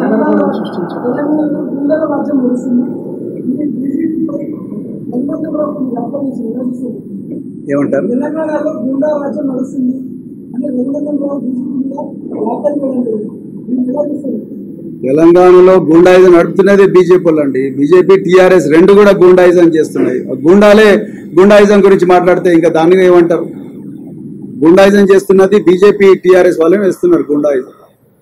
సందర్భాలను సృష్టించారు తెలంగాణలో గుండెల రాజ్యం నడుస్తుంది ఇది బీజేపీపై హనుమంతరావు వ్యాపారం విమర్శిస్తుంది ఏమంటారు తెలంగాణలో గుండా రాజ్యం నడుస్తుంది అంటే హనుమంతరావు బీజేపీ మీద వ్యాపారం చేయడం జరిగింది దీన్ని ఎలా చూస్తారు తెలంగాణలో గూండాయిజం నడుపుతున్నది బీజేపీ వాళ్ళు అండి బీజేపీ టీఆర్ఎస్ రెండు కూడా గూండాయిజం చేస్తున్నాయి ఆ గూండాలే గూండాయిజం గురించి మాట్లాడితే ఇంకా దాన్ని ఏమంటారు గూండాయిజం చేస్తున్నది బీజేపీ టీఆర్ఎస్ వాళ్ళే వేస్తున్నారు గూండాయిజం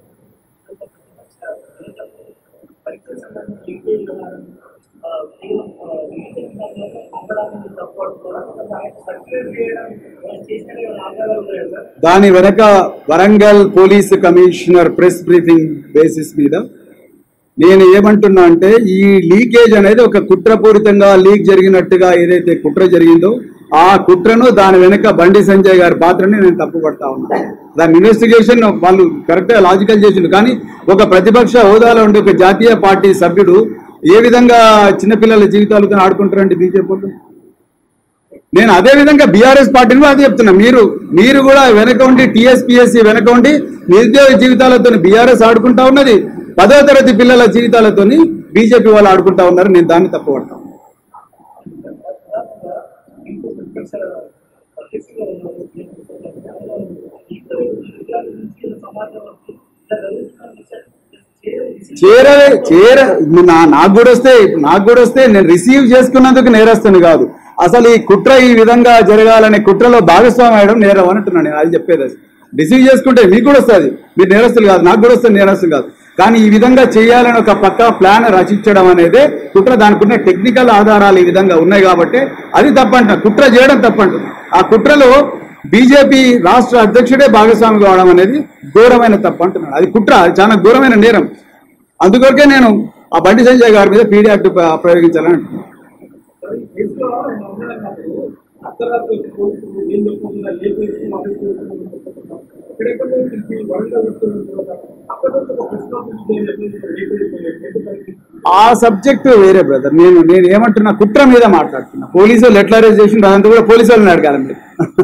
దాని వెనక Warangal police commissioner press briefing basis మీద నేను ఏమంటున్నా అంటే ఈ లీకేజ్ అనేది ఒక కుట్రపూరితంగా లీక్ జరిగినట్టుగా ఏదైతే కుట్ర జరిగిందో ఆ కుట్రను దాని వెనక బండి సంజయ్ గారి పాత్రని నేను తప్పుపడతా ఉన్నా దాని ఇన్వెస్టిగేషన్ వాళ్ళు కరెక్ట్ లాజికల్ చేసిండు కానీ ఒక ప్రతిపక్ష హోదాలో ఉండే ఒక జాతీయ పార్టీ సభ్యుడు ఏ విధంగా చిన్నపిల్లల జీవితాలతో ఆడుకుంటారండి బీజేపీ వాళ్ళు నేను అదే విధంగా బీఆర్ఎస్ పార్టీని కూడా అదే చెప్తున్నా మీరు మీరు కూడా వెనక ఉండి టీఎస్పీఎస్సీ వెనక ఉండి నిరుద్యోగ జీవితాలతో బీఆర్ఎస్ ఆడుకుంటా ఉన్నది పదో తరగతి పిల్లల జీవితాలతో బీజేపీ వాళ్ళు ఆడుకుంటా ఉన్నారు నేను దాన్ని తప్పబడతాను చేరవే చేర నా నాకు కూడా వస్తే నాకు కూడా వస్తే నేను రిసీవ్ చేసుకున్నందుకు నేరస్తుని కాదు అసలు ఈ కుట్ర ఈ విధంగా జరగాలనే కుట్రలో భాగస్వామి అయ్యడం నేరం అంటున్నాను నేను అది చెప్పేది అది రిసీవ్ చేసుకుంటే మీకు కూడా వస్తుంది మీరు నేరస్తులు కాదు నాకు కూడా వస్తుంది నేరస్తులు కాదు కానీ ఈ విధంగా చేయాలని ఒక పక్క ప్లాన్ రచించడం అనేది కుట్ర దానికి ఉన్న టెక్నికల్ ఆధారాలు ఈ విధంగా ఉన్నాయి కాబట్టి అది తప్పంట కుట్ర చేయడం తప్పంట ఆ కుట్రలో బీజేపీ రాష్ట్ర అధ్యక్షుడే భాగస్వామి కావడం అనేది ఘోరమైన తప్పు అంటున్నాను అది కుట్ర అది చాలా ఘోరమైన నేరం అందుకొరకే నేను ఆ బండి సంజయ్ గారి మీద పీడీ యాక్ట్ ప్ర- ప్రయోగించాలని అంటున్నాను కేసులో ఆయన ఉన్నాడన్నప్పుడు అర్ధరాత్రి వచ్చి పోలీసులు ఏం చెప్పుకుంటున్నా ఏ కేసు మా కేసు ఎక్కడెక్కడో తిరిగి వరంగల్ వస్తున్నారు అక్కడ నుంచి ఒక ప్రెస్ కాన్ఫరెన్స్ ఏం చెప్పింది ఏ కేసు ఎందుకంటే ఆ సబ్జెక్ట్ వేరే బ్రదర్ నేను నేను ఏమంటున్నా కుట్ర మీద మాట్లాడుతున్నా పోలీసు వాళ్ళు ఎట్లా అరెస్ట్ చేసిండ్రు అదంతా కూడా పోలీసు వాళ్ళని అడగాలి మీరు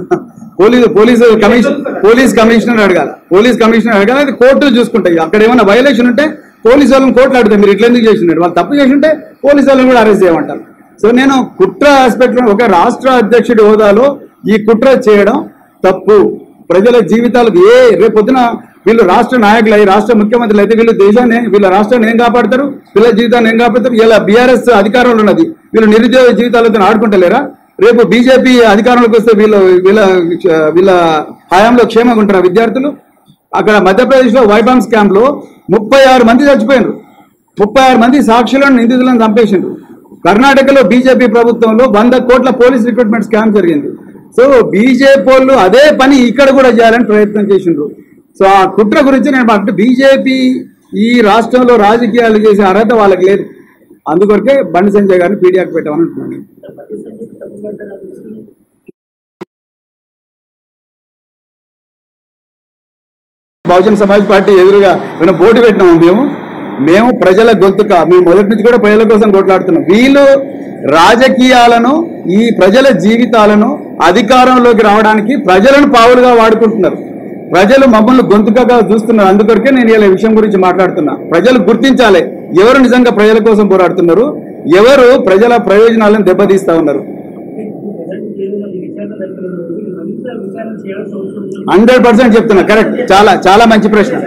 police police commission police commissioner అడగాలి పోలీస్ కమిషనర్ అడగాలి అది కోర్టు చూసుకుంటాయి అక్కడ ఏమైనా వైలేషన్ ఉంటే పోలీసు వాళ్ళని కోర్టులు అడుగుతాయి మీరు ఇట్లా ఎందుకు చేసినారు వాళ్ళు తప్పు చేసింటే పోలీసు వాళ్ళని కూడా అరెస్ట్ చేయమంటారు సో నేను కుట్ర ఆస్పెక్ట్ ఒక రాష్ట్ర అధ్యక్షుడి హోదాలో ఈ కుట్ర చేయడం తప్పు ప్రజల జీవితాలకు ఏ రేపొద్దున వీళ్ళు రాష్ట్ర నాయకులు అయ్యి రాష్ట్ర ముఖ్యమంత్రులు అయితే వీళ్ళు దేశాన్ని వీళ్ళ రాష్ట్రాన్ని ఏం కాపాడతారు పిల్లల జీవితాన్ని ఏం కాపాడతారు ఇలా బీఆర్ఎస్ అధికారంలో ఉన్నది వీళ్ళు నిరుద్యోగ జీవితాలతో ఆడుకుంటలేరా రేపు బీజేపీ అధికారంలోకి వస్తే వీళ్ళ వీళ్ళ వీళ్ళ హయాంలో క్షేమంగా ఉంటారా విద్యార్థులు అక్కడ మధ్యప్రదేశ్ లో వైబామ్ స్కామ్ లో ముప్పై ఆరు మంది చచ్చిపోయినారు ముప్పై ఆరు మంది సాక్షులను నిందితులను చంపేసిండ్రు కర్ణాటకలో బీజేపీ ప్రభుత్వంలో వంద కోట్ల పోలీస్ రిక్రూట్మెంట్ స్కామ్ జరిగింది సో బీజేపీ వాళ్ళు అదే పని ఇక్కడ కూడా చేయాలని ప్రయత్నం చేసిండ్రు సో ఆ కుట్ర గురించి నేను మాట్లాడు బీజేపీ ఈ రాష్ట్రంలో రాజకీయాలు చేసే అర్హత వాళ్ళకి లేదు అందుకొరకే బండి సంజయ్ గారిని పీడియాక్ పెట్టామని అంటున్నాను బహుజన్ సమాజ్ పార్టీ ఎదురుగా మేము పోటీ పెట్టినాము మేము మేము ప్రజల గొంతుక మేము మొదటి నుంచి కూడా ప్రజల కోసం కొట్లాడుతున్నాం వీళ్ళు రాజకీయాలను ఈ ప్రజల జీవితాలను అధికారంలోకి రావడానికి ప్రజలను పావులుగా వాడుకుంటున్నారు ప్రజలు మమ్మల్ని గొంతుకగా చూస్తున్నారు అందుకొరకే నేను ఇలా ఈ విషయం గురించి మాట్లాడుతున్నా ప్రజలు గుర్తించాలి ఎవరు నిజంగా ప్రజల కోసం పోరాడుతున్నారు ఎవరు ప్రజల ప్రయోజనాలను దెబ్బతీస్తా ఉన్నారు హండ్రెడ్ పర్సెంట్ చెప్తున్నా కరెక్ట్ చాలా చాలా మంచి ప్రశ్న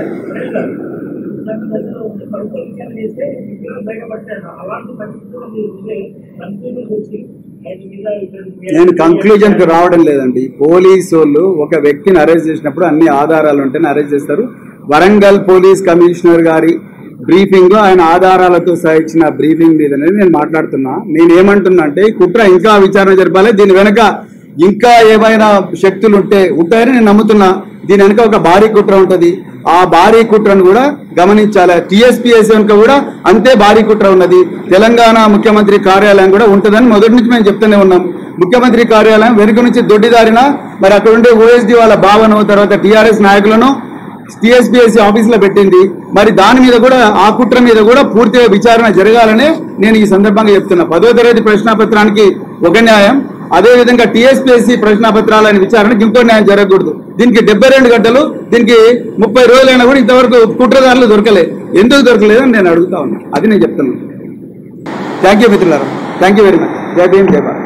నేను కంక్లూజన్ కు రావడం లేదండి పోలీసు వాళ్ళు ఒక వ్యక్తిని అరెస్ట్ చేసినప్పుడు అన్ని ఆధారాలు ఉంటేనే అరెస్ట్ చేస్తారు వరంగల్ పోలీస్ కమిషనర్ గారి బ్రీఫింగ్ లో ఆయన ఆధారాలతో సహా ఇచ్చిన బ్రీఫింగ్ మీద నేను మాట్లాడుతున్నా నేను ఏమంటున్నా అంటే ఈ కుట్ర ఇంకా విచారణ జరపాలి దీని వెనక ఇంకా ఏమైనా శక్తులు ఉంటే ఉంటాయని నేను నమ్ముతున్నా దీని వెనక ఒక భారీ కుట్ర ఉంటది ఆ భారీ కుట్రను కూడా గమనించాలి టీఎస్పీఎస్ వెనుక కూడా అంతే భారీ కుట్ర ఉన్నది తెలంగాణ ముఖ్యమంత్రి కార్యాలయం కూడా ఉంటుందని మొదటి నుంచి మేము చెప్తూనే ఉన్నాం ముఖ్యమంత్రి కార్యాలయం వెనుక నుంచి దొడ్డిదారిన మరి అక్కడ ఉండే ఓఎస్డీ వాళ్ళ భావన తర్వాత టీఆర్ఎస్ నాయకులను టీఎస్పీఎస్సీ ఆఫీస్ లో పెట్టింది మరి దాని మీద కూడా ఆ కుట్ర మీద కూడా పూర్తిగా విచారణ జరగాలని నేను ఈ సందర్భంగా చెప్తున్నా పదో తరగతి ప్రశ్నాపత్రానికి ఒక న్యాయం అదే విధంగా టీఎస్పీఎస్సీ ప్రశ్నాపత్రాలని విచారణకి ఇంకో న్యాయం జరగకూడదు దీనికి డెబ్బై రెండు గంటలు దీనికి ముప్పై రోజులైనా కూడా ఇంతవరకు కుట్రదారులు దొరకలే ఎందుకు దొరకలేదని నేను అడుగుతా ఉన్నా అది నేను చెప్తున్నాను థ్యాంక్ యూ మిత్రులారా thank you very much Jai Bhim జై భారత్